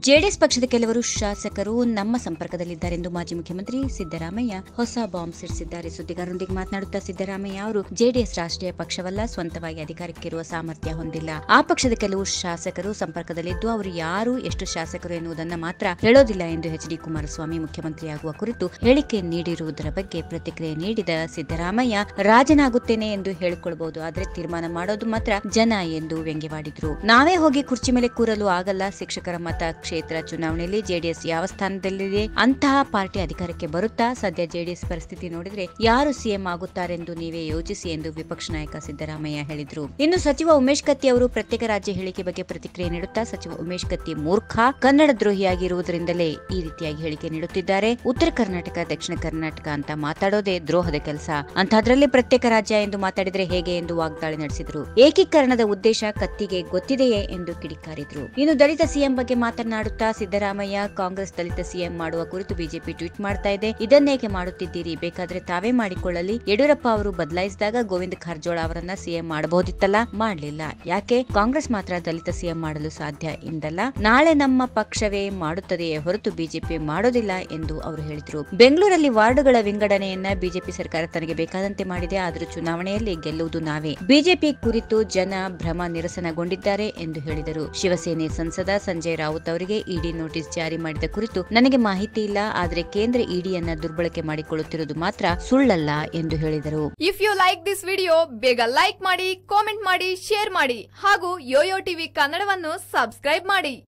JDS ಪಕ್ಷದ ಕೆಲವರು ಶಾಸಕರು ನಮ್ಮ ಸಂಪರ್ಕದಲ್ಲಿದ್ದಾರೆಂದು ಮಾಜಿ ಮುಖ್ಯಮಂತ್ರಿ ಸಿದ್ದರಾಮಯ್ಯ ಹೊಸ ಬಾಂಬ್ ಸಿಡಿಸಿದ್ದಾರೆ ಸುದ್ದಿಗಾರರೊಂದಿಗೆ ಮಾತನಾಡುತ್ತಾ ಸಿದ್ದರಾಮಯ್ಯ ಅವರು ಜೆಡಿಎಸ್ ರಾಷ್ಟ್ರೀಯ ಪಕ್ಷವಲ್ಲ ಸ್ವಂತವಾಗಿ ಅಧಿಕಾರಕ್ಕಿರುವ ಸಾಮರ್ಥ್ಯ ಹೊಂದಿಲ್ಲ ಆ ಪಕ್ಷದ ಕೆಲವು ಶಾಸಕರು ಸಂಪರ್ಕದಲ್ಲಿದ್ದು ಅವರು ಯಾರು ಎಷ್ಟು ಶಾಸಕರು ಎನ್ನುವುದನ್ನು ಮಾತ್ರ ಹೇಳೋದಿಲ್ಲ ಎಂದು ಎಚ್ ಡಿ ಕುಮಾರಸ್ವಾಮಿ ಮುಖ್ಯಮಂತ್ರಿಯಾಗುವ ಕುರಿತು ಹೇಳಿಕೆ ನೀಡಿರುವುದರ ಬಗ್ಗೆ ಪ್ರತಿಕ್ರಿಯೆ ನೀಡಿದ ಸಿದ್ದರಾಮಯ್ಯ ರಾಜನಾಗುತ್ತೇನೆ ಎಂದು ಹೇಳಿಕೊಳ್ಳಬಹುದು ಆದರೆ ತೀರ್ಮಾನ ಮಾಡೋದು ಮಾತ್ರ ಜನ ಎಂದು ವ್ಯಂಗ್ಯವಾಡಿದ್ರು ನಾವೇ ಹೋಗಿ ಕುರ್ಚಿ ಮೇಲೆ ಕೂರಲು ಆಗಲ್ಲ ಶಿಕ್ಷಕರ ಮತ ಕ್ಷೇತ್ರ ಚುನಾವಣೆಯಲ್ಲಿ ಜೆಡಿಎಸ್ ಯಾವ ಸ್ಥಾನದಲ್ಲಿದೆ ಅಂತಹ ಪಾರ್ಟಿ ಅಧಿಕಾರಕ್ಕೆ ಬರುತ್ತಾ ಸದ್ಯ ಜೆಡಿಎಸ್ ಪರಿಸ್ಥಿತಿ ನೋಡಿದ್ರೆ ಯಾರು ಸಿಎಂ ಆಗುತ್ತಾರೆಂದು ನೀವೇ ಯೋಚಿಸಿ ಎಂದು ವಿಪಕ್ಷ ನಾಯಕ ಸಿದ್ದರಾಮಯ್ಯ ಹೇಳಿದ್ರು ಇನ್ನು ಸಚಿವ ಉಮೇಶ್ ಕತ್ತಿ ಅವರು ಪ್ರತ್ಯೇಕ ರಾಜ್ಯ ಹೇಳಿಕೆ ಬಗ್ಗೆ ಪ್ರತಿಕ್ರಿಯೆ ನೀಡುತ್ತಾ ಸಚಿವ ಉಮೇಶ್ ಕತ್ತಿ ಮೂರ್ಖ ಕನ್ನಡ ದ್ರೋಹಿಯಾಗಿರುವುದರಿಂದಲೇ ಈ ರೀತಿಯಾಗಿ ಹೇಳಿಕೆ ನೀಡುತ್ತಿದ್ದಾರೆ ಉತ್ತರ ಕರ್ನಾಟಕ ದಕ್ಷಿಣ ಕರ್ನಾಟಕ ಅಂತ ಮಾತಾಡೋದೇ ದ್ರೋಹದ ಕೆಲಸ ಅಂತಹದ್ರಲ್ಲಿ ಪ್ರತ್ಯೇಕ ರಾಜ್ಯ ಎಂದು ಮಾತಾಡಿದ್ರೆ ಹೇಗೆ ಎಂದು ವಾಗ್ದಾಳಿ ನಡೆಸಿದರು ಏಕೀಕರಣದ ಉದ್ದೇಶ ಕತ್ತಿಗೆ ಗೊತ್ತಿದೆಯೇ ಎಂದು ಕಿಡಿಕಾರಿದ್ರು ಇನ್ನು ದಲಿತ ಸಿಎಂ ಬಗ್ಗೆ ಮಾತನಾಡುತ್ತಾ ಸಿದ್ದರಾಮಯ್ಯ ಕಾಂಗ್ರೆಸ್ ದಲಿತ ಸಿಎಂ ಮಾಡುವ ಕುರಿತು ಬಿಜೆಪಿ ಟ್ವೀಟ್ ಮಾಡ್ತಾ ಇದೆ ಇದನ್ನೇಕೆ ಮಾಡುತ್ತಿದ್ದೀರಿ ಬೇಕಾದ್ರೆ ತಾವೇ ಮಾಡಿಕೊಳ್ಳಲಿ ಯಡಿಯೂರಪ್ಪ ಅವರು ಬದಲಾಯಿಸಿದಾಗ ಗೋವಿಂದ ಕಾರಜೋಳ ಅವರನ್ನ ಸಿಎಂ ಮಾಡಬಹುದಿತ್ತಲ್ಲ ಮಾಡ್ಲಿಲ್ಲ ಯಾಕೆ ಕಾಂಗ್ರೆಸ್ ಮಾತ್ರ ದಲಿತ ಸಿಎಂ ಮಾಡಲು ಸಾಧ್ಯ ಎಂದಲ್ಲ ನಾಳೆ ನಮ್ಮ ಪಕ್ಷವೇ ಮಾಡುತ್ತದೆಯೇ ಹೊರತು ಬಿಜೆಪಿ ಮಾಡೋದಿಲ್ಲ ಎಂದು ಅವರು ಹೇಳಿದರು ಬೆಂಗಳೂರಲ್ಲಿ ವಾರ್ಡುಗಳ ವಿಂಗಡಣೆಯನ್ನ ಬಿಜೆಪಿ ಸರ್ಕಾರ ತನಗೆ ಬೇಕಾದಂತೆ ಮಾಡಿದೆ ಆದರೂ ಚುನಾವಣೆಯಲ್ಲಿ ಗೆಲ್ಲುವುದು ನಾವೇ ಬಿಜೆಪಿ ಕುರಿತು ಜನ ಭ್ರಮ ನಿರಸನಗೊಂಡಿದ್ದಾರೆ ಎಂದು ಹೇಳಿದರು ಶಿವಸೇನೆ ಸಂಸದ ಸಂಜಯ್ ರಾವುತ್ ಅವರಿಗೆ ಇಡಿ ನೋಟಿಸ್ ಜಾರಿ ಮಾಡಿದ ಕುರಿತು ನನಗೆ ಮಾಹಿತಿ ಇಲ್ಲ ಆದರೆ ಕೇಂದ್ರ ಇಡಿಯನ್ನ ದುರ್ಬಳಕೆ ಮಾಡಿಕೊಳ್ಳುತ್ತಿರುವುದು ಮಾತ್ರ ಸುಳ್ಳಲ್ಲ ಎಂದು ಹೇಳಿದರು if you like this video ಬೇಗ ಲೈಕ್ ಮಾಡಿ ಕಾಮೆಂಟ್ ಮಾಡಿ ಶೇರ್ ಮಾಡಿ ಹಾಗೂ ಯೋಯೋ ಟಿವಿ ಕನ್ನಡವನ್ನು ಸಬ್ಸ್ಕ್ರೈಬ್ ಮಾಡಿ